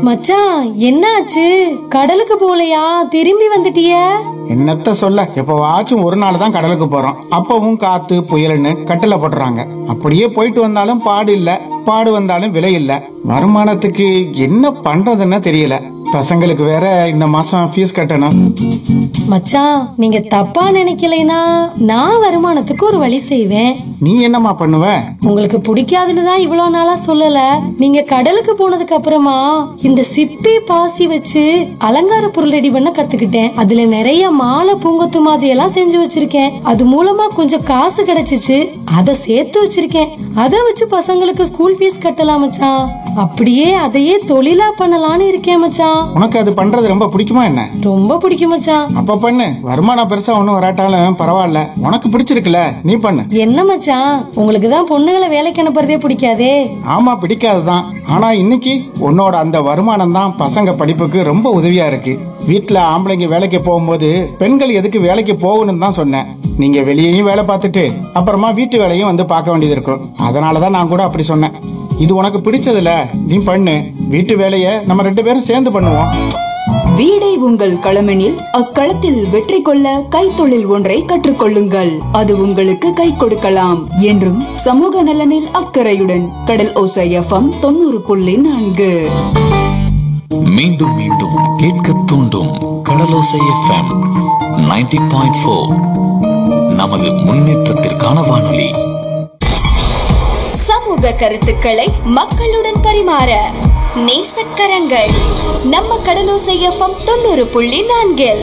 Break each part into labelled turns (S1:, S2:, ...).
S1: மச்சான் என்னாச்சு கடலுக்கு போலையா திரும்பி வந்துட்டிய
S2: என்னத்த சொல்ல எப்பவாச்சும் ஒரு நாள் தான் கடலுக்கு போறோம் அப்பவும் காத்து புயல்னு கட்டில போட்டுறாங்க அப்படியே போயிட்டு வந்தாலும் பாடு இல்ல பாடு வந்தாலும் விலை இல்ல வருமானத்துக்கு என்ன பண்றதுன்னு தெரியல பசங்களுக்கு வேற இந்த மாசம் ஃபீஸ் கட்டணும்
S1: மச்சான் நீங்க தப்பா நினைக்கலைனா நான் வருமானத்துக்கு ஒரு வழி செய்வேன்
S2: நீ என்னம்மா பண்ணுவ
S1: உங்களுக்கு பிடிக்காதுன்னு தான் இவ்வளவு நாளா சொல்லல நீங்க கடலுக்கு போனதுக்கு அப்புறமா இந்த சிப்பி பாசி வச்சு அலங்கார பொருள் ரெடி பண்ண கத்துக்கிட்டேன் அதுல நிறைய மாலை பூங்கொத்து மாதிரி எல்லாம் செஞ்சு வச்சிருக்கேன் அது மூலமா கொஞ்சம் காசு கிடைச்சிச்சு அதை சேர்த்து வச்சிருக்கேன் அதை வச்சு பசங்களுக்கு ஸ்கூல் ஃபீஸ் கட்டலாம் மச்சான் அப்படியே அதையே தொழிலா பண்ணலாம்னு இருக்கேன் மச்சான்
S2: உனக்கு அது பண்றது ரொம்ப பிடிக்குமா என்ன
S1: ரொம்ப பிடிக்கும் மச்சான்
S2: அப்ப பண்ணு வருமானம் பெருசா ஒண்ணும் வராட்டாலும் பரவாயில்ல உனக்கு பிடிச்சிருக்குல நீ பண்ணு
S1: என்ன மச்சான் உங்களுக்கு தான் பொண்ணுங்களை வேலைக்கு அனுப்புறதே பிடிக்காதே
S2: ஆமா பிடிக்காதுதான் ஆனா இன்னைக்கு உன்னோட அந்த வருமானம் தான் பசங்க படிப்புக்கு ரொம்ப உதவியா இருக்கு வீட்ல ஆம்பளைங்க வேலைக்கு போகும்போது பெண்கள் எதுக்கு வேலைக்கு போகணும்னு தான் சொன்னேன் நீங்க வெளியேயும் வேலை பார்த்துட்டு அப்புறமா வீட்டு வேலையும் வந்து பார்க்க வேண்டியது இருக்கும் அதனாலதான் நான் கூட அப்படி சொன்னேன் இது உனக்கு பிடிச்சதுல நீ பண்ணு வீட்டு வேலையை நம்ம ரெண்டு பேரும் சேர்ந்து பண்ணுவோம்
S3: வீடை உங்கள் களமெனில் அக்களத்தில் வெற்றி கொள்ள கைத்தொழில் ஒன்றை கற்றுக்கொள்ளுங்கள் அது உங்களுக்கு கை கொடுக்கலாம் என்றும் சமூக நலனில் அக்கறையுடன் கடல் ஓசை எஃப்எம் தொண்ணூறு புள்ளி நான்கு
S4: மீண்டும் மீண்டும் கேட்க தூண்டும் கடலோசை எஃப்எம் 90.4 பாயிண்ட் ஃபோர் நமது முன்னேற்றத்திற்கான வானொலி
S5: சமூக கருத்துக்களை மக்களுடன் பரிமாற நேசக்கரங்கள் நம்ம கடலோசை எஃப்எம் தொண்ணூறு புள்ளி நான்கில்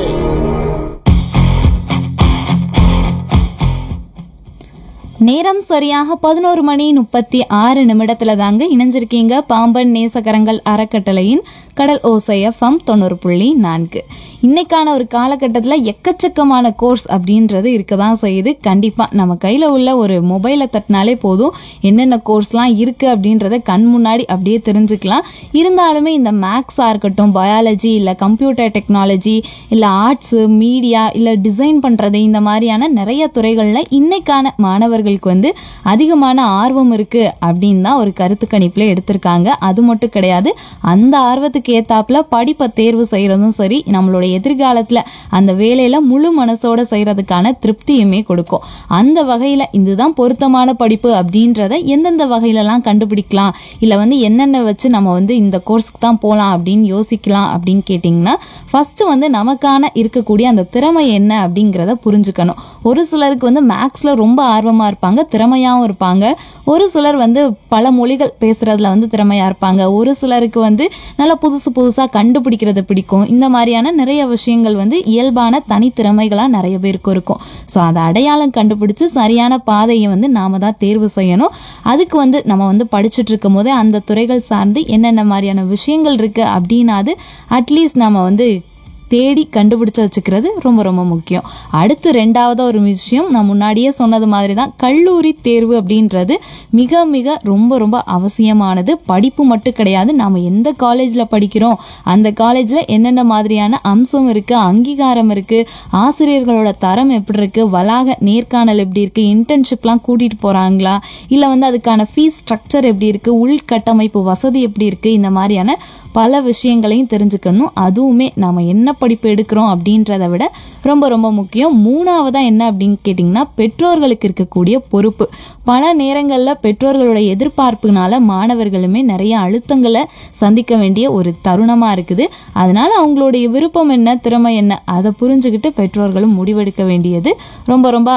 S6: நேரம் சரியாக பதினோரு மணி முப்பத்தி ஆறு நிமிடத்துல தாங்க இணைஞ்சிருக்கீங்க பாம்பன் நேசகரங்கள் அறக்கட்டளையின் கடல் ஓசை எஃப்எம் தொண்ணூறு புள்ளி நான்கு இன்னைக்கான ஒரு காலகட்டத்தில் எக்கச்சக்கமான கோர்ஸ் அப்படின்றது இருக்க தான் செய்யுது கண்டிப்பாக நம்ம கையில் உள்ள ஒரு மொபைலை தட்டினாலே போதும் என்னென்ன கோர்ஸ்லாம் இருக்குது அப்படின்றத கண் முன்னாடி அப்படியே தெரிஞ்சுக்கலாம் இருந்தாலுமே இந்த மேக்ஸாக இருக்கட்டும் பயாலஜி இல்லை கம்ப்யூட்டர் டெக்னாலஜி இல்லை ஆர்ட்ஸு மீடியா இல்லை டிசைன் பண்ணுறது இந்த மாதிரியான நிறைய துறைகளில் இன்னைக்கான மாணவர்களுக்கு வந்து அதிகமான ஆர்வம் இருக்குது அப்படின்னு தான் ஒரு கருத்து கணிப்பில் எடுத்திருக்காங்க அது மட்டும் கிடையாது அந்த ஆர்வத்துக்கு ஏத்தாப்புல படிப்பை தேர்வு செய்கிறதும் சரி நம்மளுடைய எதிர்காலத்தில் அந்த வேலையில் முழு மனசோட செய்கிறதுக்கான திருப்தியுமே கொடுக்கும் அந்த வகையில் இதுதான் பொருத்தமான படிப்பு அப்படின்றத எந்தெந்த வகையிலலாம் கண்டுபிடிக்கலாம் இல்லை வந்து என்னென்ன வச்சு நம்ம வந்து இந்த கோர்ஸ்க்கு தான் போகலாம் அப்படின்னு யோசிக்கலாம் அப்படின்னு கேட்டிங்கன்னா ஃபஸ்ட்டு வந்து நமக்கான இருக்கக்கூடிய அந்த திறமை என்ன அப்படிங்கிறத புரிஞ்சுக்கணும் ஒரு சிலருக்கு வந்து மேக்ஸில் ரொம்ப ஆர்வமாக இருப்பாங்க திறமையாகவும் இருப்பாங்க ஒரு சிலர் வந்து பல மொழிகள் பேசுகிறதுல வந்து திறமையாக இருப்பாங்க ஒரு சிலருக்கு வந்து நல்லா புதுசு புதுசாக கண்டுபிடிக்கிறது பிடிக்கும் இந்த மாதிரியான நிறைய விஷயங்கள் வந்து இயல்பான தனித்திறமைகளாக நிறைய பேருக்கு இருக்கும் ஸோ அதை அடையாளம் கண்டுபிடிச்சு சரியான பாதையை வந்து நாம தான் தேர்வு செய்யணும் அதுக்கு வந்து நம்ம வந்து படிச்சுட்டு இருக்கும் போதே அந்த துறைகள் சார்ந்து என்னென்ன மாதிரியான விஷயங்கள் இருக்குது அப்படின்னாது அட்லீஸ்ட் நம்ம வந்து தேடி கண்டுபிடிச்சு வச்சுக்கிறது ரொம்ப ரொம்ப முக்கியம் அடுத்து ரெண்டாவது ஒரு விஷயம் நான் முன்னாடியே சொன்னது மாதிரி தான் கல்லூரி தேர்வு அப்படின்றது மிக மிக ரொம்ப ரொம்ப அவசியமானது படிப்பு மட்டும் கிடையாது நாம் எந்த காலேஜில் படிக்கிறோம் அந்த காலேஜில் என்னென்ன மாதிரியான அம்சம் இருக்குது அங்கீகாரம் இருக்குது ஆசிரியர்களோட தரம் எப்படி இருக்குது வளாக நேர்காணல் எப்படி இருக்குது இன்டர்ன்ஷிப்லாம் கூட்டிகிட்டு போகிறாங்களா இல்லை வந்து அதுக்கான ஃபீஸ் ஸ்ட்ரக்சர் எப்படி இருக்குது உள்கட்டமைப்பு வசதி எப்படி இருக்குது இந்த மாதிரியான பல விஷயங்களையும் தெரிஞ்சுக்கணும் அதுவுமே நாம் என்ன படிப்பு எடுக்கிறோம் அப்படின்றத விட ரொம்ப ரொம்ப முக்கியம் மூணாவதாக என்ன அப்படின்னு கேட்டிங்கன்னா பெற்றோர்களுக்கு இருக்கக்கூடிய பொறுப்பு பல நேரங்களில் பெற்றோர்களோட எதிர்பார்ப்புனால மாணவர்களுமே நிறைய அழுத்தங்களை சந்திக்க வேண்டிய ஒரு தருணமாக இருக்குது அதனால அவங்களுடைய விருப்பம் என்ன திறமை என்ன அதை புரிஞ்சுக்கிட்டு பெற்றோர்களும் முடிவெடுக்க வேண்டியது ரொம்ப ரொம்ப